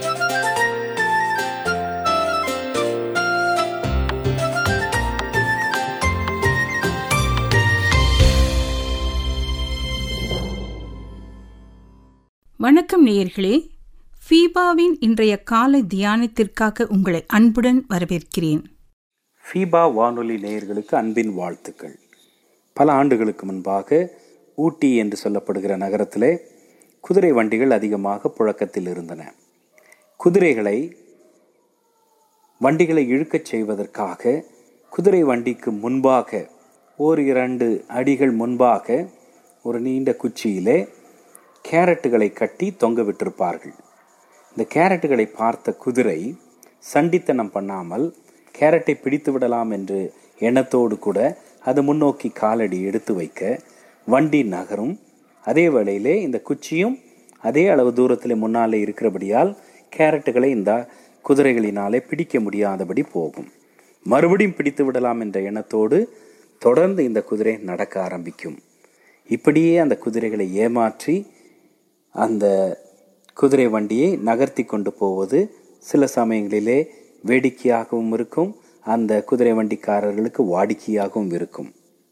வணக்கம் நேயர்களே ஃபீபாவின் இன்றைய காலை தியானத்திற்காக உங்களை அன்புடன் வரவேற்கிறேன் ஃபீபா வானொலி நேயர்களுக்கு அன்பின் வாழ்த்துக்கள் பல ஆண்டுகளுக்கு முன்பாக ஊட்டி என்று சொல்லப்படுகிற நகரத்திலே குதிரை வண்டிகள் அதிகமாக புழக்கத்தில் இருந்தன குதிரைகளை வண்டிகளை இழுக்கச் செய்வதற்காக குதிரை வண்டிக்கு முன்பாக ஓர் இரண்டு அடிகள் முன்பாக ஒரு நீண்ட குச்சியிலே கேரட்டுகளை கட்டி தொங்க விட்டிருப்பார்கள் இந்த கேரட்டுகளை பார்த்த குதிரை சண்டித்தனம் பண்ணாமல் கேரட்டை பிடித்து விடலாம் என்று எண்ணத்தோடு கூட அது முன்னோக்கி காலடி எடுத்து வைக்க வண்டி நகரும் அதே வேளையிலே இந்த குச்சியும் அதே அளவு தூரத்தில் முன்னாலே இருக்கிறபடியால் கேரட்டுகளை இந்த குதிரைகளினாலே பிடிக்க முடியாதபடி போகும் மறுபடியும் பிடித்து விடலாம் என்ற எண்ணத்தோடு தொடர்ந்து இந்த குதிரை நடக்க ஆரம்பிக்கும் இப்படியே அந்த குதிரைகளை ஏமாற்றி அந்த குதிரை வண்டியை நகர்த்தி கொண்டு போவது சில சமயங்களிலே வேடிக்கையாகவும் இருக்கும் அந்த குதிரை வண்டிக்காரர்களுக்கு வாடிக்கையாகவும் இருக்கும்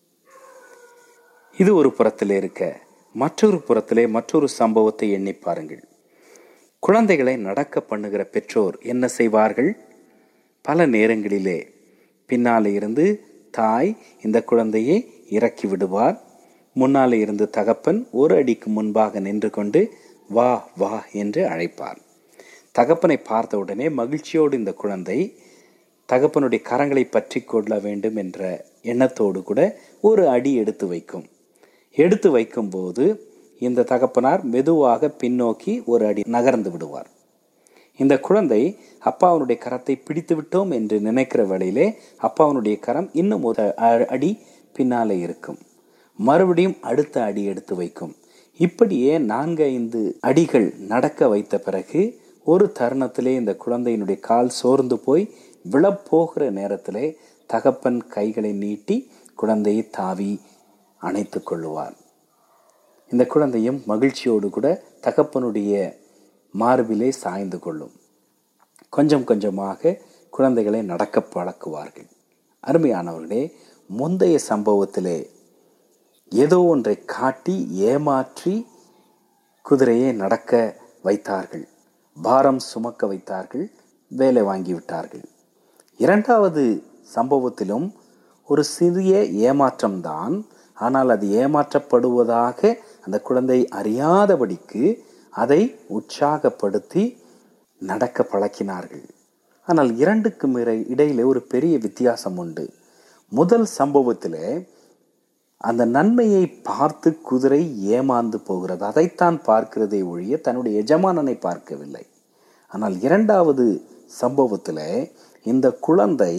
இது ஒரு புறத்திலே இருக்க மற்றொரு புறத்திலே மற்றொரு சம்பவத்தை எண்ணி பாருங்கள் குழந்தைகளை நடக்க பண்ணுகிற பெற்றோர் என்ன செய்வார்கள் பல நேரங்களிலே பின்னாலே இருந்து தாய் இந்த குழந்தையை இறக்கி விடுவார் முன்னாலே இருந்து தகப்பன் ஒரு அடிக்கு முன்பாக நின்று கொண்டு வா வா என்று அழைப்பார் தகப்பனை பார்த்த உடனே மகிழ்ச்சியோடு இந்த குழந்தை தகப்பனுடைய கரங்களை பற்றி கொள்ள வேண்டும் என்ற எண்ணத்தோடு கூட ஒரு அடி எடுத்து வைக்கும் எடுத்து வைக்கும்போது இந்த தகப்பனார் மெதுவாக பின்னோக்கி ஒரு அடி நகர்ந்து விடுவார் இந்த குழந்தை அப்பாவனுடைய கரத்தை பிடித்து விட்டோம் என்று நினைக்கிற வேளையிலே அப்பாவனுடைய கரம் இன்னும் ஒரு அடி பின்னாலே இருக்கும் மறுபடியும் அடுத்த அடி எடுத்து வைக்கும் இப்படியே நான்கு ஐந்து அடிகள் நடக்க வைத்த பிறகு ஒரு தருணத்திலே இந்த குழந்தையினுடைய கால் சோர்ந்து போய் விழப்போகிற நேரத்திலே தகப்பன் கைகளை நீட்டி குழந்தையை தாவி அணைத்து கொள்ளுவார் இந்த குழந்தையும் மகிழ்ச்சியோடு கூட தகப்பனுடைய மார்பிலே சாய்ந்து கொள்ளும் கொஞ்சம் கொஞ்சமாக குழந்தைகளை நடக்க பழக்குவார்கள் அருமையானவர்களே முந்தைய சம்பவத்திலே ஏதோ ஒன்றை காட்டி ஏமாற்றி குதிரையை நடக்க வைத்தார்கள் பாரம் சுமக்க வைத்தார்கள் வேலை வாங்கி விட்டார்கள் இரண்டாவது சம்பவத்திலும் ஒரு சிறிய ஏமாற்றம்தான் ஆனால் அது ஏமாற்றப்படுவதாக அந்த குழந்தை அறியாதபடிக்கு அதை உற்சாகப்படுத்தி நடக்க பழக்கினார்கள் ஆனால் இரண்டுக்கும் இடையிலே ஒரு பெரிய வித்தியாசம் உண்டு முதல் சம்பவத்திலே அந்த நன்மையை பார்த்து குதிரை ஏமாந்து போகிறது அதைத்தான் பார்க்கிறதே ஒழிய தன்னுடைய எஜமானனை பார்க்கவில்லை ஆனால் இரண்டாவது சம்பவத்தில் இந்த குழந்தை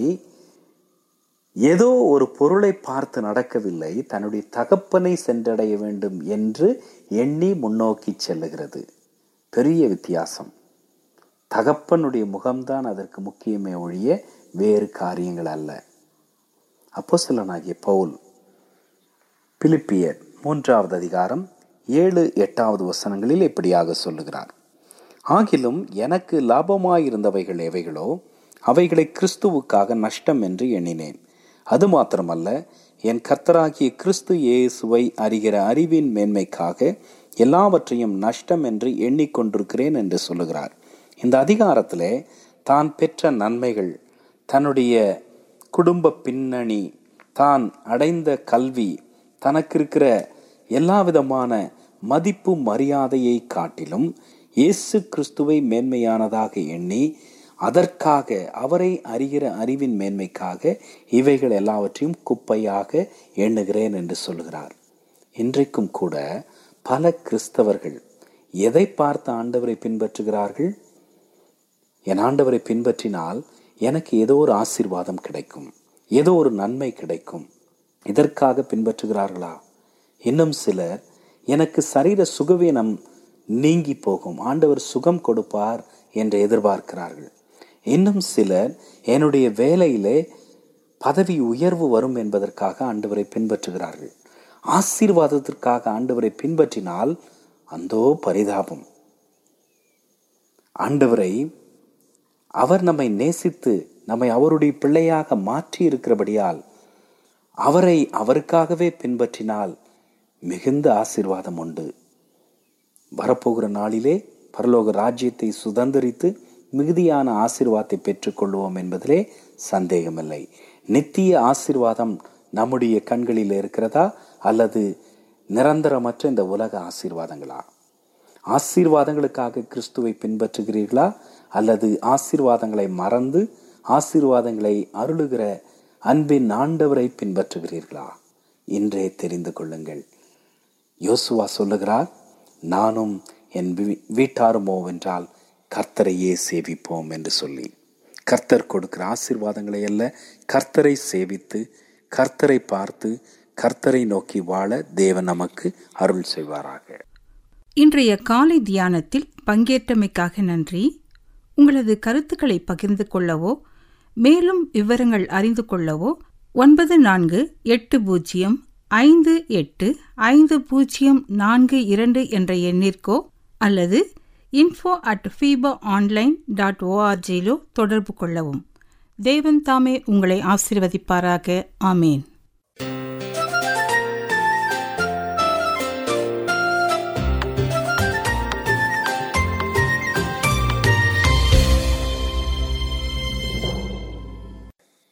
ஏதோ ஒரு பொருளை பார்த்து நடக்கவில்லை தன்னுடைய தகப்பனை சென்றடைய வேண்டும் என்று எண்ணி முன்னோக்கி செல்லுகிறது பெரிய வித்தியாசம் தகப்பனுடைய முகம்தான் அதற்கு முக்கியமே ஒழிய வேறு காரியங்கள் அல்ல அப்போ சிலனாகிய பவுல் பிலிப்பியர் மூன்றாவது அதிகாரம் ஏழு எட்டாவது வசனங்களில் இப்படியாக சொல்லுகிறார் ஆகிலும் எனக்கு லாபமாயிருந்தவைகள் எவைகளோ அவைகளை கிறிஸ்துவுக்காக நஷ்டம் என்று எண்ணினேன் அது மாத்திரமல்ல என் கர்த்தராகிய கிறிஸ்து இயேசுவை அறிகிற அறிவின் மேன்மைக்காக எல்லாவற்றையும் நஷ்டம் என்று எண்ணிக்கொண்டிருக்கிறேன் என்று சொல்லுகிறார் இந்த அதிகாரத்திலே தான் பெற்ற நன்மைகள் தன்னுடைய குடும்ப பின்னணி தான் அடைந்த கல்வி தனக்கு இருக்கிற எல்லா விதமான மதிப்பு மரியாதையை காட்டிலும் இயேசு கிறிஸ்துவை மேன்மையானதாக எண்ணி அதற்காக அவரை அறிகிற அறிவின் மேன்மைக்காக இவைகள் எல்லாவற்றையும் குப்பையாக எண்ணுகிறேன் என்று சொல்கிறார் இன்றைக்கும் கூட பல கிறிஸ்தவர்கள் எதை பார்த்து ஆண்டவரை பின்பற்றுகிறார்கள் என் ஆண்டவரை பின்பற்றினால் எனக்கு ஏதோ ஒரு ஆசீர்வாதம் கிடைக்கும் ஏதோ ஒரு நன்மை கிடைக்கும் இதற்காக பின்பற்றுகிறார்களா இன்னும் சிலர் எனக்கு சரீர சுகவீனம் நீங்கி போகும் ஆண்டவர் சுகம் கொடுப்பார் என்று எதிர்பார்க்கிறார்கள் இன்னும் சிலர் என்னுடைய வேலையிலே பதவி உயர்வு வரும் என்பதற்காக ஆண்டவரை பின்பற்றுகிறார்கள் ஆசீர்வாதத்திற்காக ஆண்டவரை பின்பற்றினால் அந்தோ பரிதாபம் ஆண்டவரை அவர் நம்மை நேசித்து நம்மை அவருடைய பிள்ளையாக மாற்றி இருக்கிறபடியால் அவரை அவருக்காகவே பின்பற்றினால் மிகுந்த ஆசீர்வாதம் உண்டு வரப்போகிற நாளிலே பரலோக ராஜ்யத்தை சுதந்திரித்து மிகுதியான ஆசீர்வாதத்தை பெற்றுக்கொள்வோம் என்பதிலே சந்தேகமில்லை நித்திய ஆசீர்வாதம் நம்முடைய கண்களில் இருக்கிறதா அல்லது நிரந்தரமற்ற இந்த உலக ஆசீர்வாதங்களா ஆசீர்வாதங்களுக்காக கிறிஸ்துவை பின்பற்றுகிறீர்களா அல்லது ஆசீர்வாதங்களை மறந்து ஆசீர்வாதங்களை அருளுகிற அன்பின் ஆண்டவரை பின்பற்றுகிறீர்களா இன்றே தெரிந்து கொள்ளுங்கள் யோசுவா சொல்லுகிறார் நானும் என் வீ- வீட்டாருமோ வென்றால் கர்த்தரையே சேவிப்போம் என்று சொல்லி கர்த்தர் கொடுக்கிற ஆசீர்வாதங்களை அல்ல கர்த்தரை சேவித்து கர்த்தரை பார்த்து கர்த்தரை நோக்கி வாழ தேவன் நமக்கு அருள் செய்வாராக இன்றைய காலை தியானத்தில் பங்கேற்றமைக்காக நன்றி உங்களது கருத்துக்களை பகிர்ந்து கொள்ளவோ மேலும் விவரங்கள் அறிந்து கொள்ளவோ ஒன்பது நான்கு எட்டு பூஜ்ஜியம் ஐந்து எட்டு ஐந்து பூஜ்ஜியம் நான்கு இரண்டு என்ற எண்ணிற்கோ அல்லது info at FEBA online dot ஓஆர்ஜியிலோ தொடர்பு கொள்ளவும் தேவன் தாமே உங்களை ஆசீர்வதிப்பாராக ஆமேன்